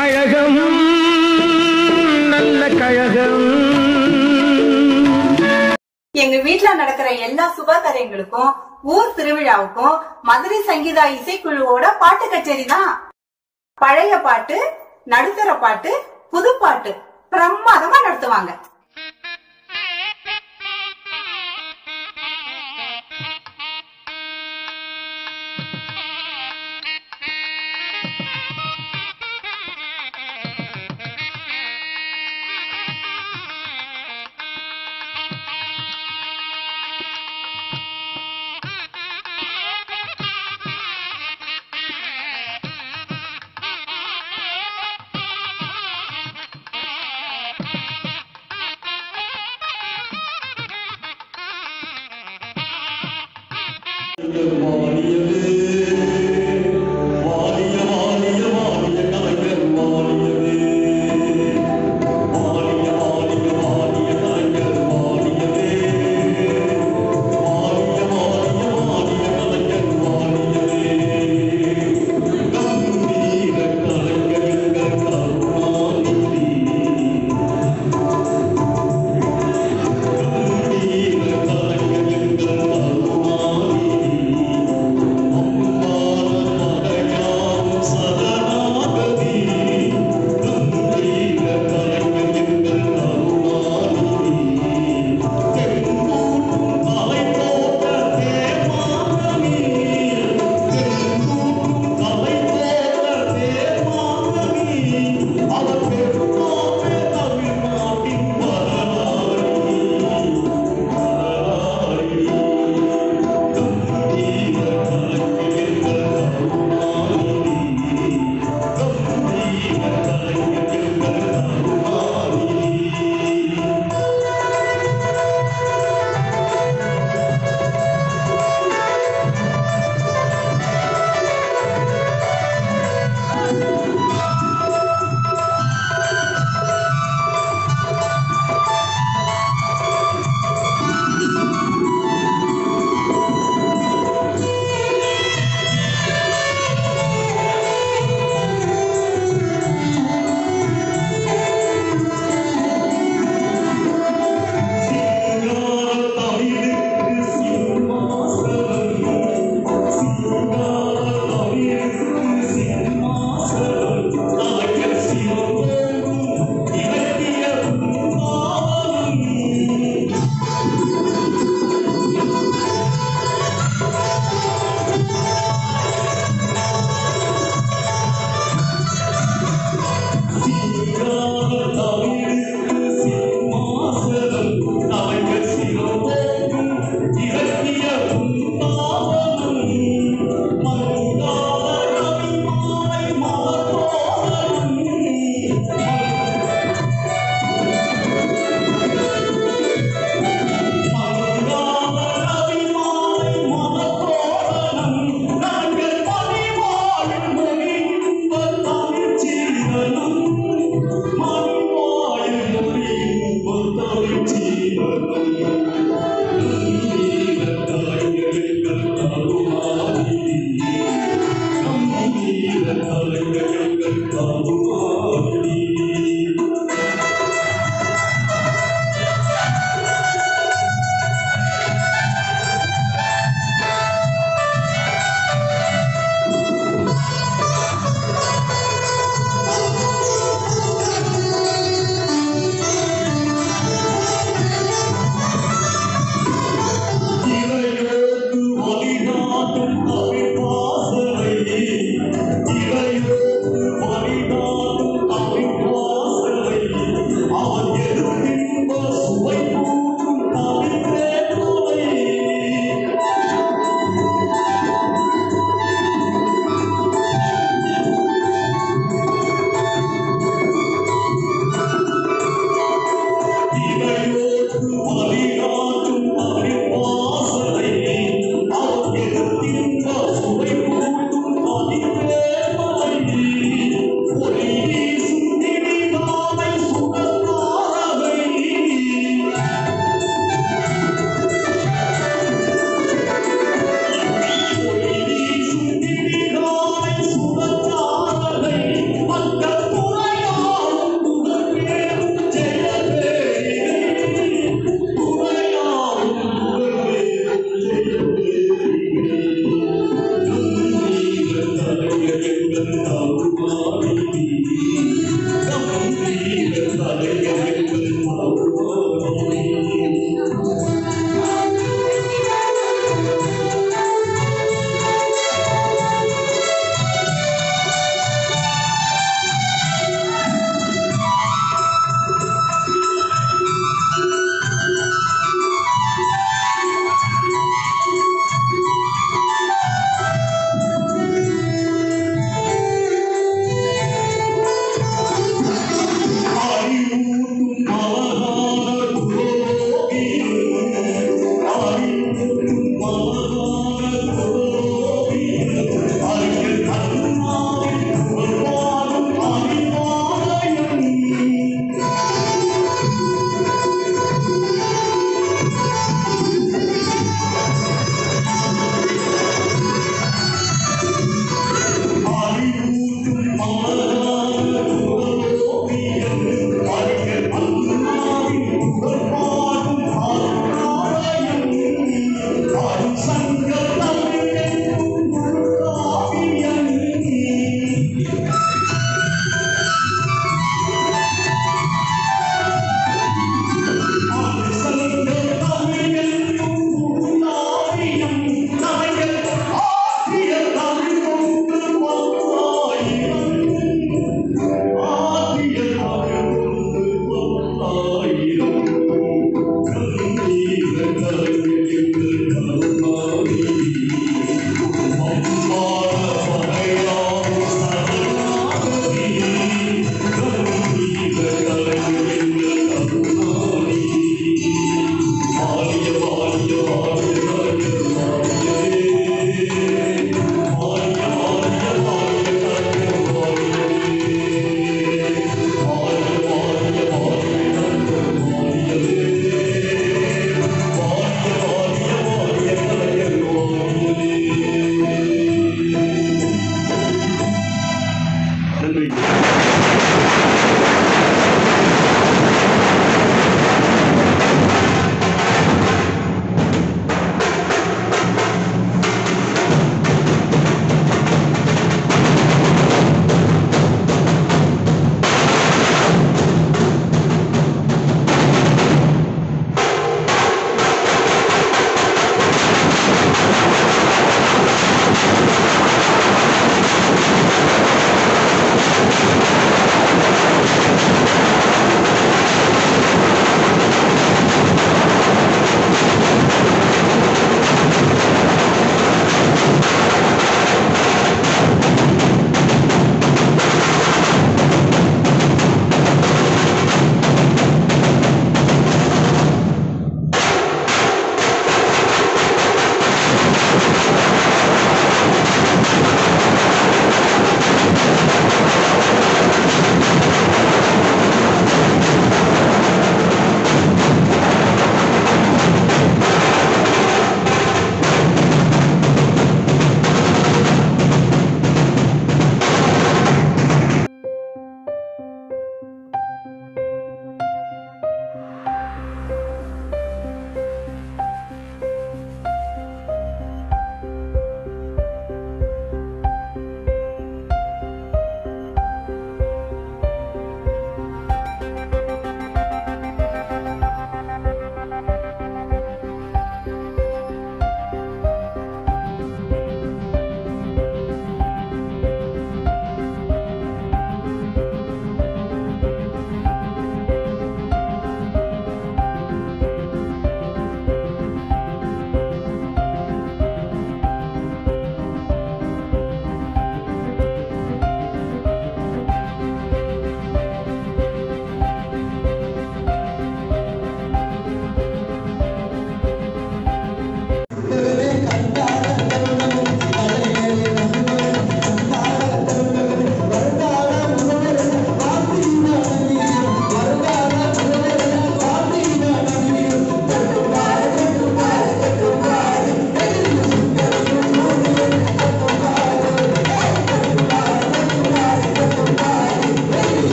கழகம் நல்ல கழகம் எங்க வீட்ல நடக்கிற எல்லா சுப காரியங்களுக்கும் ஊர் திருவிழாவுக்கும் மதுரை சங்கீதா இசைக்குழுவோட பாட்டு கச்சேரி தான் பழைய பாட்டு நடுத்தர பாட்டு புது பாட்டு பிரமாதமா நடத்துவாங்க கருணாநிதி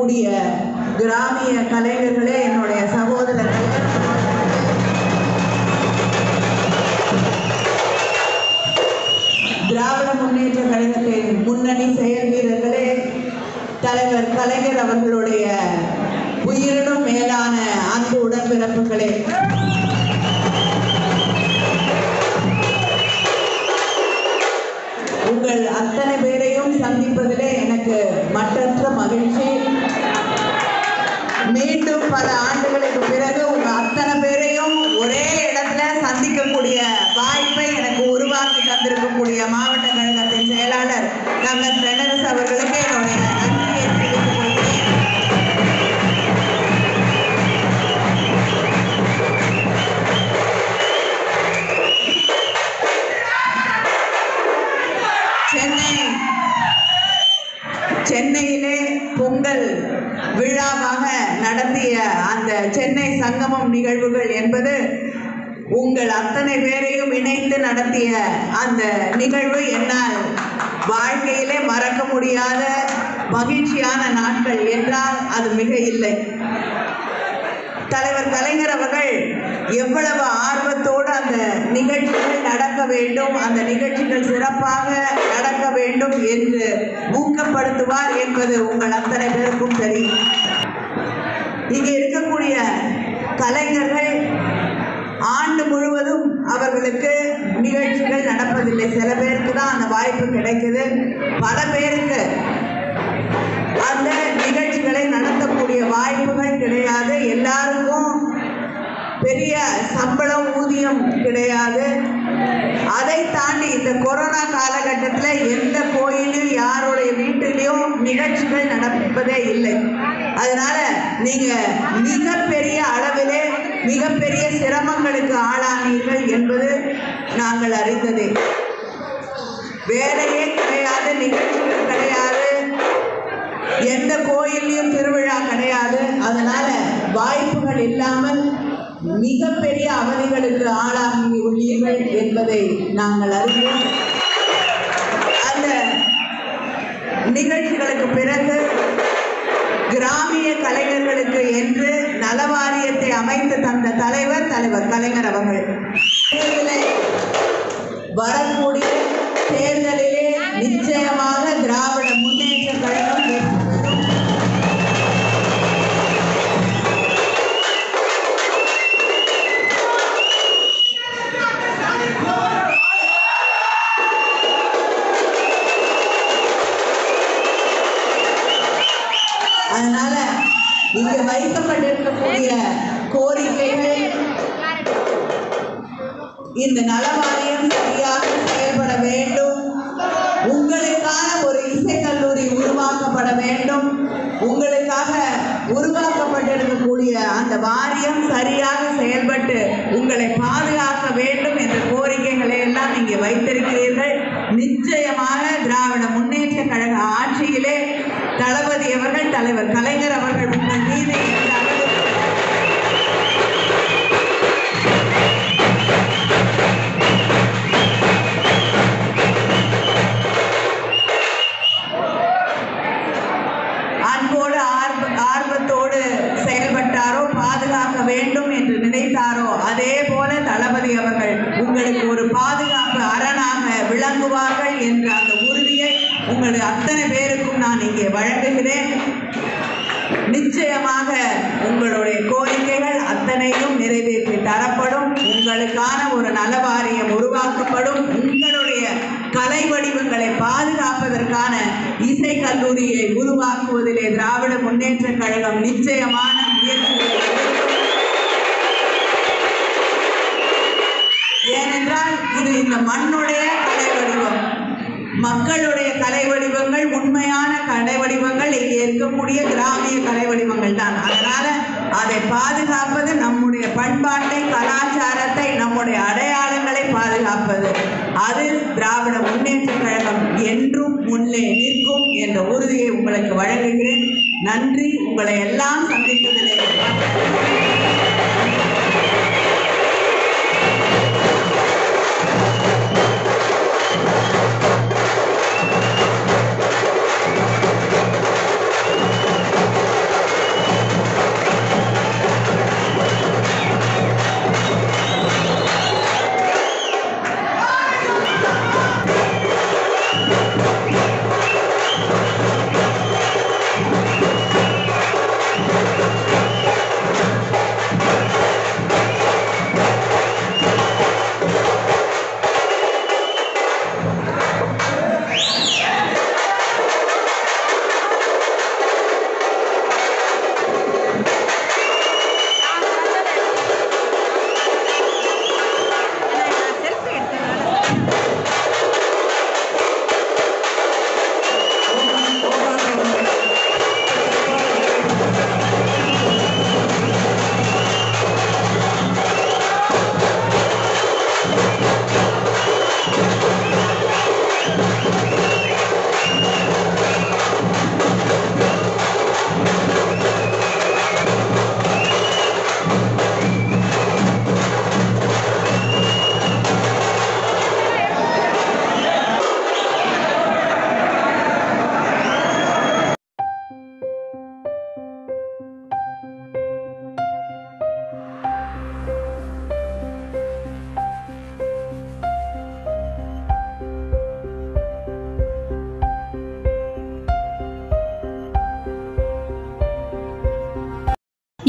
இருக்கக்கூடிய கிராமிய கலைஞர்களே என்னுடைய சகோதரர்களே திராவிட முன்னேற்ற கழகத்தின் முன்னணி செயல் வீரர்களே தலைவர் கலைஞர் அவர்களுடைய உயிரினும் மேலான அன்பு உடன்பிறப்புகளே உங்கள் அத்தனை பேரையும் சந்திப்பதிலே எனக்கு மற்றற்ற மகிழ்ச்சி மீண்டும் பல ஆண்டுகளுக்கு பிறகு உங்க அத்தனை பேரையும் ஒரே இடத்துல சந்திக்கக்கூடிய வாய்ப்பை எனக்கு உருவாக்கி தந்திருக்கக்கூடிய மாவட்ட கழகத்தின் செயலாளர் டாக்டர் தென்னரசு அவர்களுக்கு என்னுடைய நன்றியை தெரிவித்துக் கொள்கிறேன் சென்னை சென்னையிலே பொங்கல் விழாவாக நடத்திய அந்த சென்னை சங்கமம் நிகழ்வுகள் என்பது உங்கள் அத்தனை பேரையும் இணைத்து நடத்திய அந்த நிகழ்வு என்னால் வாழ்க்கையிலே மறக்க முடியாத மகிழ்ச்சியான நாட்கள் என்றால் அது மிக இல்லை தலைவர் கலைஞர் அவர்கள் எவ்வளவு ஆர்வத்தோடு அந்த நிகழ்ச்சிகள் நடக்க வேண்டும் அந்த நிகழ்ச்சிகள் சிறப்பாக நடக்க வேண்டும் என்று ஊக்கப்படுத்துவார் என்பது உங்கள் அத்தனை பேருக்கும் தெரியும் இங்கே இருக்கக்கூடிய கலைஞர்கள் ஆண்டு முழுவதும் அவர்களுக்கு நிகழ்ச்சிகள் நடப்பதில்லை சில பேருக்கு தான் அந்த வாய்ப்பு கிடைக்குது பல பேருக்கு அந்த நிகழ்ச்சிகளை நடத்தக்கூடிய வாய்ப்புகள் கிடையாது எல்லாருக்கும் பெரிய சம்பளம் ஊதியம் கிடையாது அதை தாண்டி இந்த கொரோனா காலகட்டத்தில் எந்த கோயிலும் யாருடைய வீட்டிலையும் நிகழ்ச்சிகள் நடப்பதே இல்லை அதனால நீங்க மிகப்பெரிய அளவிலே மிகப்பெரிய சிரமங்களுக்கு ஆளானீர்கள் என்பது நாங்கள் அறிந்ததே வேலையே கிடையாது நிகழ்ச்சிகள் கிடையாது எந்த கோயில்லையும் திருவிழா கிடையாது அதனால வாய்ப்புகள் இல்லாமல் மிகப்பெரிய அவதிகளுக்கு ஆளாகி உள்ளீர்கள் என்பதை நாங்கள் அறிவோம் அந்த நிகழ்ச்சிகளுக்கு பிறகு கிராமிய கலைஞர்களுக்கு என்று நலவாரியத்தை அமைத்து தந்த தலைவர் தலைவர் கலைஞர் அவர்கள் தேர்தலை வரக்கூடிய தேர்தலிலே நிச்சயமாக திராவிட முன்னேற்ற கழகம் வெற்றி பெறும். அதனால இங்க வைக்கப்பட்டிருக்கக்கூடிய கோரிக்கைகள் இந்த நலவாரியம் சரியாக செயல்பட வேண்டும் உங்களுக்கான ஒரு இசைக்கல்லூரி உருவாக்கப்பட வேண்டும் உங்களுக்காக உருவாக்கப்பட்டிருக்கக்கூடிய அந்த வாரியம் சரியாக செயல்பட்டு உங்களை பாதுகாக்க வேண்டும் என்ற கோரிக்கைகளை எல்லாம் இங்கே வைத்திருக்கிறீர்கள் நிச்சயமாக திராவிட முன்னேற்ற கழக ஆட்சியிலே தளபதி அவர்கள் தலைவர் கலைஞர் அவர்கள் உங்கள் மீது இந்த அளவு அன்போடு ஆர்வ ஆர்வத்தோடு செயல்பட்டாரோ பாதுகாக்க வேண்டும் என்று நினைத்தாரோ அதே போல தளபதி அவர்கள் உங்களுக்கு ஒரு பாதுகாப்பு அரணாக விளங்குவார்கள் என்ற அந்த உறுதியை உங்கள் அத்தனை பேருக்கும் நான் இங்கே வழங்குகிறேன் நிச்சயமாக உங்களுடைய கோரிக்கைகள் அத்தனையும் நிறைவேற்றி தரப்படும் உங்களுக்கான ஒரு நலவாரியம் உருவாக்கப்படும் உங்களுடைய கலை வடிவங்களை பாதுகாப்பதற்கான இசை கல்லூரியை உருவாக்குவதிலே திராவிட முன்னேற்ற கழகம் நிச்சயமான முயற்சிகளை எடுக்கும். ஏனென்றால் இது இந்த மண்ணுடைய கலை வடிவம் மக்களுடைய கலை வடிவங்கள் உண்மையான கலை வடிவங்கள் இங்கே இருக்கக்கூடிய கிராமிய கலை வடிவங்கள் தான் அதனால அதை பாதுகாப்பது நம்முடைய பண்பாட்டை கலாச்சாரத்தை நம்முடைய அடையாளங்களை பாதுகாப்பது அதில் திராவிட முன்னேற்ற கழகம் என்றும் முன்னே நிற்கும் என்ற உறுதியை உங்களுக்கு வழங்குகிறேன் நன்றி உங்களை எல்லாம் சந்தித்ததிலே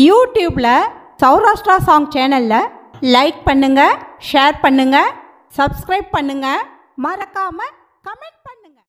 யூடியூப்பில் சௌராஷ்டிரா சாங் சேனலில் லைக் பண்ணுங்கள் ஷேர் பண்ணுங்கள் சப்ஸ்கிரைப் பண்ணுங்கள் மறக்காமல் கமெண்ட்